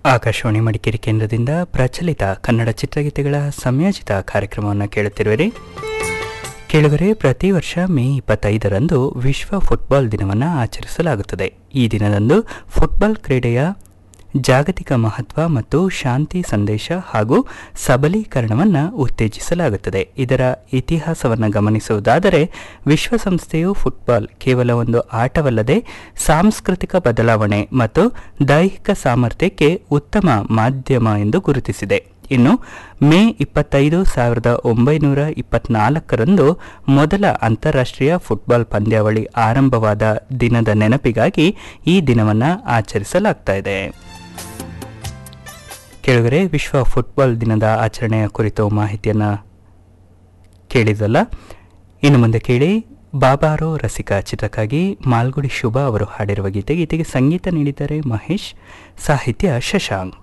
ಆಕಾಶವಾಣಿ ಮಡಿಕೇರಿ ಕೇಂದ್ರದಿಂದ ಪ್ರಚಲಿತ ಕನ್ನಡ ಚಿತ್ರಗೀತೆಗಳ ಸಂಯೋಜಿತ ಕಾರ್ಯಕ್ರಮವನ್ನು ಕೇಳುತ್ತಿರುವಿರಿ ಕೇಳುಗರೆ ಪ್ರತಿ ವರ್ಷ ಮೇ ಇಪ್ಪತ್ತೈದರಂದು ವಿಶ್ವ ಫುಟ್ಬಾಲ್ ದಿನವನ್ನು ಆಚರಿಸಲಾಗುತ್ತದೆ ಈ ದಿನದಂದು ಫುಟ್ಬಾಲ್ ಕ್ರೀಡೆಯ ಜಾಗತಿಕ ಮಹತ್ವ ಮತ್ತು ಶಾಂತಿ ಸಂದೇಶ ಹಾಗೂ ಸಬಲೀಕರಣವನ್ನು ಉತ್ತೇಜಿಸಲಾಗುತ್ತದೆ ಇದರ ಇತಿಹಾಸವನ್ನು ಗಮನಿಸುವುದಾದರೆ ವಿಶ್ವಸಂಸ್ಥೆಯು ಫುಟ್ಬಾಲ್ ಕೇವಲ ಒಂದು ಆಟವಲ್ಲದೆ ಸಾಂಸ್ಕೃತಿಕ ಬದಲಾವಣೆ ಮತ್ತು ದೈಹಿಕ ಸಾಮರ್ಥ್ಯಕ್ಕೆ ಉತ್ತಮ ಮಾಧ್ಯಮ ಎಂದು ಗುರುತಿಸಿದೆ ಇನ್ನು ಮೇ ಇಪ್ಪತ್ತೈದು ಸಾವಿರದ ಒಂಬೈನೂರ ಇಪ್ಪತ್ನಾಲ್ಕರಂದು ಮೊದಲ ಅಂತಾರಾಷ್ಟ್ರೀಯ ಫುಟ್ಬಾಲ್ ಪಂದ್ಯಾವಳಿ ಆರಂಭವಾದ ದಿನದ ನೆನಪಿಗಾಗಿ ಈ ದಿನವನ್ನು ಆಚರಿಸಲಾಗ್ತಾ ಇದೆ ಕೆಳಗರೆ ವಿಶ್ವ ಫುಟ್ಬಾಲ್ ದಿನದ ಆಚರಣೆಯ ಕುರಿತು ಮಾಹಿತಿಯನ್ನು ಕೇಳಿದಲ್ಲ ಇನ್ನು ಮುಂದೆ ಕೇಳಿ ಬಾಬಾರೋ ರಸಿಕ ಚಿತ್ರಕ್ಕಾಗಿ ಮಾಲ್ಗುಡಿ ಶುಭ ಅವರು ಹಾಡಿರುವ ಗೀತೆ ಗೀತೆಗೆ ಸಂಗೀತ ನೀಡಿದ್ದಾರೆ ಮಹೇಶ್ ಸಾಹಿತ್ಯ ಶಶಾಂಕ್